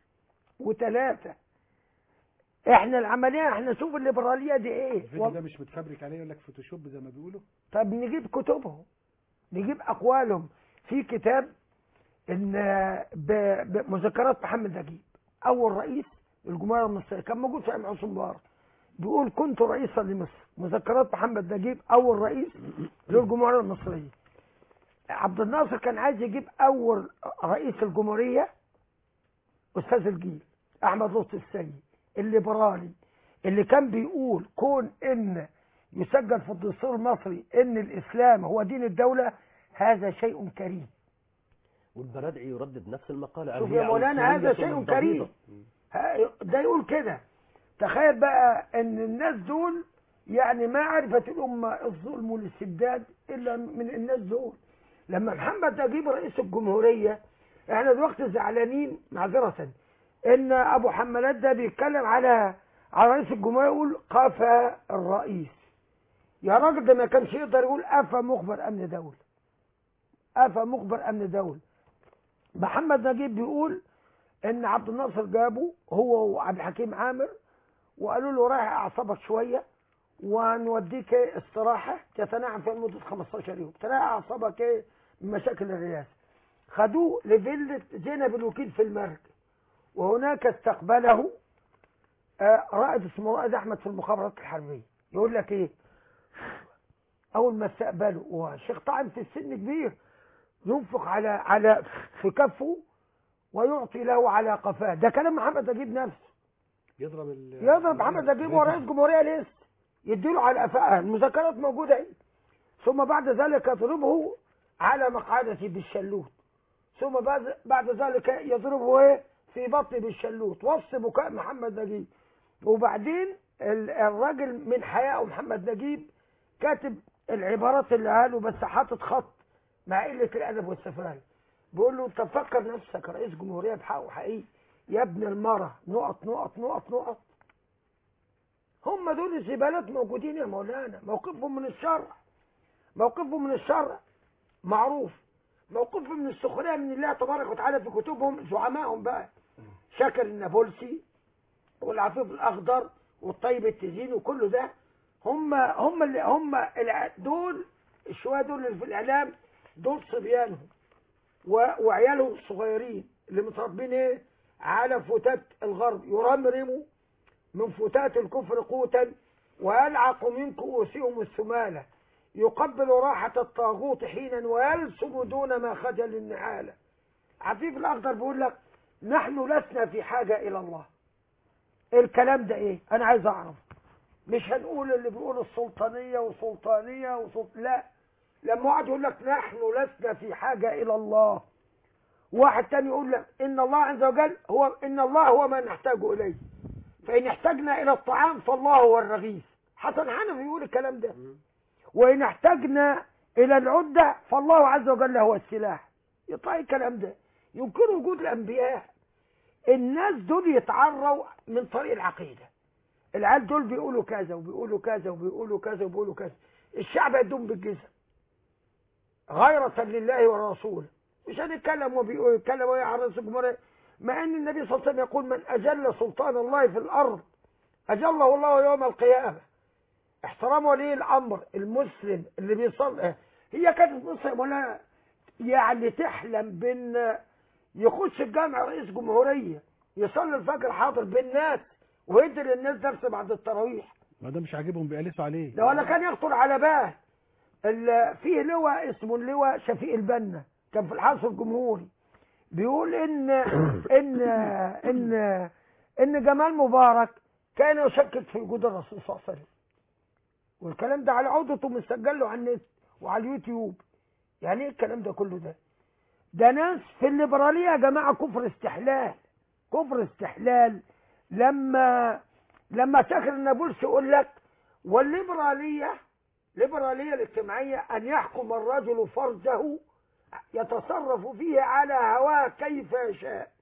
وثلاثة احنا العملية احنا شوف الليبرالية دي ايه الفيديو وال- ده مش متفبرك عليه يقول لك فوتوشوب زي ما بيقولوا طب نجيب كتبهم نجيب اقوالهم في كتاب ان ب- بمذكرات محمد نجيب اول رئيس للجمهوريه المصريه كان موجود في ايام حسن مبارك بيقول كنت رئيسا لمصر مذكرات محمد نجيب اول رئيس للجمهوريه المصريه عبد الناصر كان عايز يجيب اول رئيس الجمهوريه استاذ الجيل احمد لطفي السيد الليبرالي اللي كان بيقول كون ان يسجل في الدستور المصري ان الاسلام هو دين الدوله هذا شيء كريم والبرادعي يردد نفس المقالة شوف هي يا مولانا هذا عنصرية شيء ضغيضة. كريم ها- ده يقول كده تخيل بقى ان الناس دول يعني ما عرفت الامه الظلم والاستبداد الا من الناس دول لما محمد نجيب رئيس الجمهوريه احنا دلوقتي زعلانين معذره ان ابو حمالات ده بيتكلم على على رئيس الجمهوريه يقول قفا الرئيس يا راجل ده ما كانش يقدر يقول قفا مخبر امن دوله قفا مخبر امن دوله محمد نجيب بيقول ان عبد الناصر جابه هو وعبد الحكيم عامر وقالوا له رايح اعصابك شويه ونوديك إيه استراحه تتنعم فيها لمده 15 يوم تريح اعصابك ايه من مشاكل الرئاسه خدوه لفيلة زينب الوكيل في المرج وهناك استقبله آه، رائد اسمه رائد احمد في المخابرات الحربيه يقول لك ايه اول ما استقبله وشيخ طعم في السن كبير ينفق على على في كفه ويعطي له على قفاه ده كلام محمد نجيب نفسه يضرب ال يضرب محمد نجيب هو رئيس جمهوريه لسه يديله على قفاه المذكرات موجوده اهي ثم بعد ذلك يضربه على مقعدته بالشلوت ثم بعد بعد ذلك يضربه ايه في بطنه بالشلوت وصف بكاء محمد نجيب وبعدين ال- الراجل من حياء محمد نجيب كاتب العبارات اللي قاله بس حاطط خط مع قله الادب والسفاله بيقول له انت فكر نفسك رئيس جمهوريه بحقه حقيقي يا ابن المرة نقط نقط نقط نقط هم دول الزبالات موجودين يا مولانا موقفهم من الشرع موقفهم من الشرع معروف موقفهم من السخرية من الله تبارك وتعالى في كتبهم زعمائهم بقى شاكر النابلسي والعفيف الأخضر والطيب التزين وكله ده هم هم اللي هم الع- دول الشوية دول اللي في الإعلام دول صبيانهم و- وعيالهم الصغيرين اللي متربين ايه على فتات الغرب يرمرموا من فتات الكفر قوتا ويلعق من كؤوسهم الثمالة يقبل راحة الطاغوت حينا ويلسم دون ما خجل النعالة عفيف الأخضر بيقول لك نحن لسنا في حاجة إلى الله الكلام ده إيه أنا عايز أعرف مش هنقول اللي بيقول السلطانية وسلطانية وسلط... لا لما واحد يقول لك نحن لسنا في حاجة إلى الله واحد تاني يقول لك إن الله عز وجل هو إن الله هو ما نحتاج إليه فإن احتجنا إلى الطعام فالله هو الرغيف حسن حنفي يقول الكلام ده وإن احتجنا إلى العدة فالله عز وجل هو السلاح يطلع الكلام ده يمكن وجود الأنبياء الناس دول يتعروا من طريق العقيدة العيال دول بيقولوا كذا وبيقولوا كذا وبيقولوا كذا وبيقولوا كذا الشعب يدوم بالجزم غيرة لله ورسوله مش هنتكلم وبيقول يتكلم ويعرض الجمهورية مع ان النبي صلى الله عليه وسلم يقول من اجل سلطان الله في الارض اجله الله يوم القيامة احترام ولي الامر المسلم اللي بيصلي هي كانت مصر مولانا يعني تحلم بان يخش الجامع رئيس جمهورية يصلي الفجر حاضر بالناس ويدي للناس درس بعد التراويح ما ده مش عاجبهم بيقلسوا عليه ده ولا كان يخطر على بال ال- فيه لواء اسمه اللواء شفيق البنا كان في الحرس الجمهوري بيقول ان ان ان ان جمال مبارك كان يشكك في وجود الرسول صلى الله عليه وسلم والكلام ده على عودته مسجل له على النت وعلى اليوتيوب يعني ايه الكلام ده كله ده ده ناس في الليبراليه يا جماعه كفر استحلال كفر استحلال لما لما شاكر النابلسي يقول لك والليبراليه الليبراليه الاجتماعيه ان يحكم الرجل فرجه يتصرف فيه على هواه كيف يشاء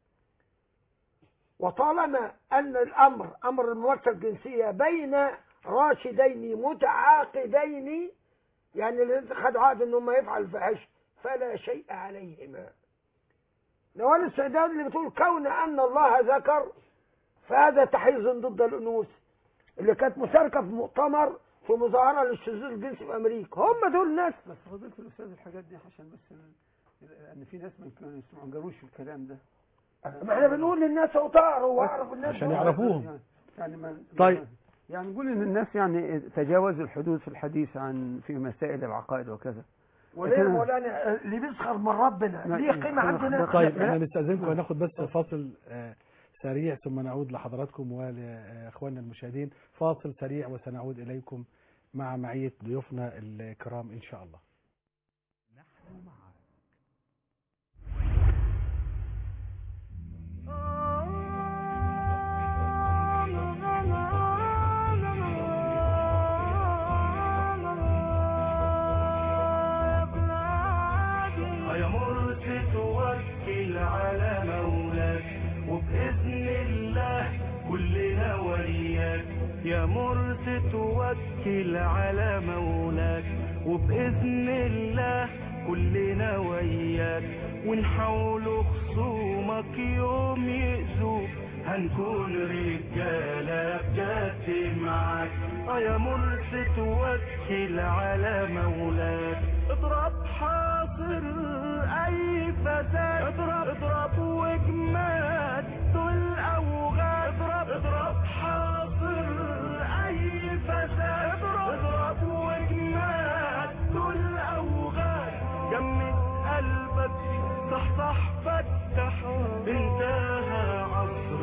وطالما ان الامر امر الممارسه الجنسيه بين راشدين متعاقدين يعني اللي خدوا عقد انهم ما يفعل الفاحشه فلا شيء عليهما نوال السعدان اللي بتقول كون ان الله ذكر فهذا تحيز ضد الانوث اللي كانت مشاركه في مؤتمر في مظاهره للشذوذ الجنسي في امريكا هم دول ناس بس فضيلة الأستاذ الحاجات دي عشان بس لأن في ناس ما كانوا يسمعوا ما جروش في الكلام ده ما احنا بنقول للناس اوتاروا واعرف الناس عشان دول. يعرفوهم. يعني يعني ما طيب. يعني نقول ان الناس يعني تجاوزوا الحدود في الحديث عن في مسائل العقائد وكذا وليه يا لكن- مولانا اللي بيسخر من ربنا لا، ليه قيمه خلاص، عندنا ده- طيب لا. احنا نستأذنكم وناخد بس فاصل آه، سريع ثم نعود لحضراتكم ولإخواننا المشاهدين فاصل سريع وسنعود إليكم مع معية ضيوفنا الكرام إن شاء الله يا مرسي توكل على مولاك وبإذن الله كلنا وياك يا مرسي توكل على مولاك وبإذن الله كلنا وياك ونحاول خصومك يوم يأذوك هنكون رجالة بجد معاك اه يا مرسي توكل على مولاك اضرب حاصر اي فساد اضرب اضرب وجماد دول اوغاد اضرب اضرب حاصر اي فساد اضرب اضرب وجماد دول اوغاد جمد قلبك صحصح فتح انتهى عصر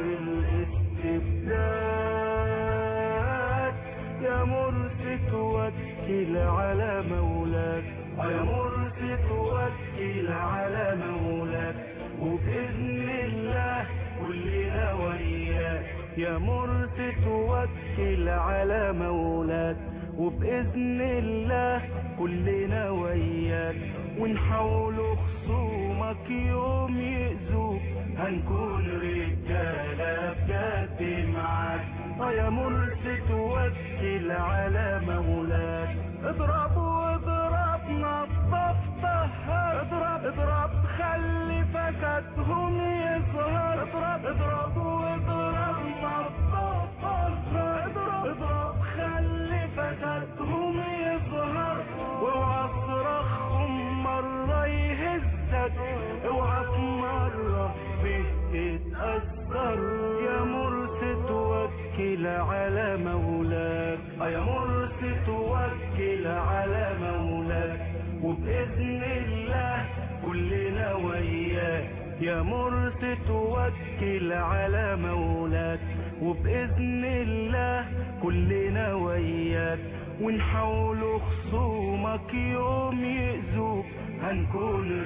الاستبداد يا مرسي توكل على مولاك يا مرسي توكل على مولاك وبإذن الله كلنا وياك يا مرسي توكل على مولاك وبإذن الله كلنا وياك ونحاول خصومك يوم يأذوك هنكون رجالة بجد معاك اه يا مرسي توكل على مولاك اضرب واضرب نظف طهر اضرب اضرب خلي فسادهم يظهر اضرب اضرب واضرب نظف طهر اضرب اضرب خلي فسادهم يظهر واوعى صراخهم مرة يهزك اوعى في مرة فيه تتأثر يا مرسي توكل على مولاك اه يا مرسي توكل على مولاك وبإذن الله كلنا وياك يا مرسي توكل على مولاك وبإذن الله كلنا وياك ونحاول خصومك يوم يأذوك هنكون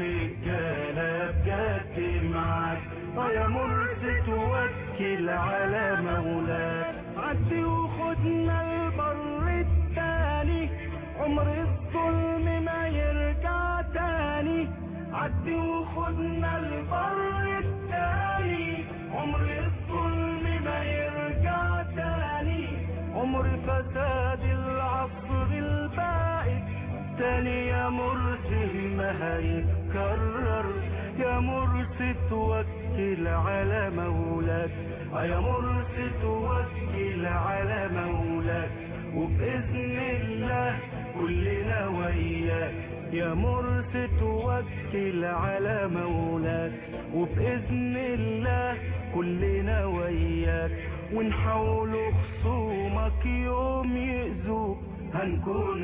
رجالة بجد معاك اه يا مرسي توكل على مولاك عدي وخدنا البر التاني عمر الظلم ما يرجع تاني عدي وخدنا البر التاني عمر الظلم ما يرجع تاني عمر فساد العصر البائد تاني يا مرسي ما هيتكرر يا مرسي توكل على مولاك اه يا مرسي توكل على مولاك وبإذن الله كلنا وياك يا مرسي توكل على مولاك وبإذن الله كلنا وياك ونحاول خصومك يوم يأذوك هنكون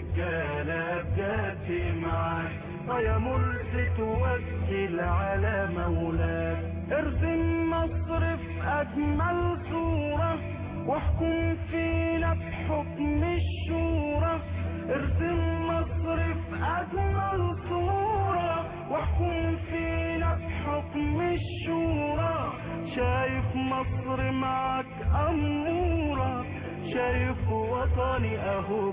رجالة بجد معاك اه يا مرسي توكل على مولاك ارسم مصر في أجمل صورة واحكم فينا بحكم الشورى ارسم مصر في أجمل صورة واحكم فينا بحكم الشورى شايف مصر معك أمورة شايف وطني أهو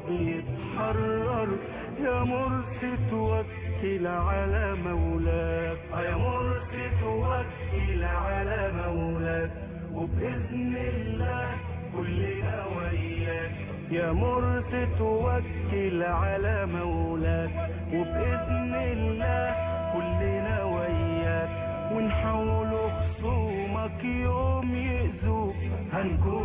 بيتحرر يا مرسي توكل على مولاك اه يا مرسي توكل على مولاك وبإذن الله كلنا وياك يا مرسي توكل على مولاك وبإذن الله كلنا وياك ونحاول خصومك يوم يأذوك هنكون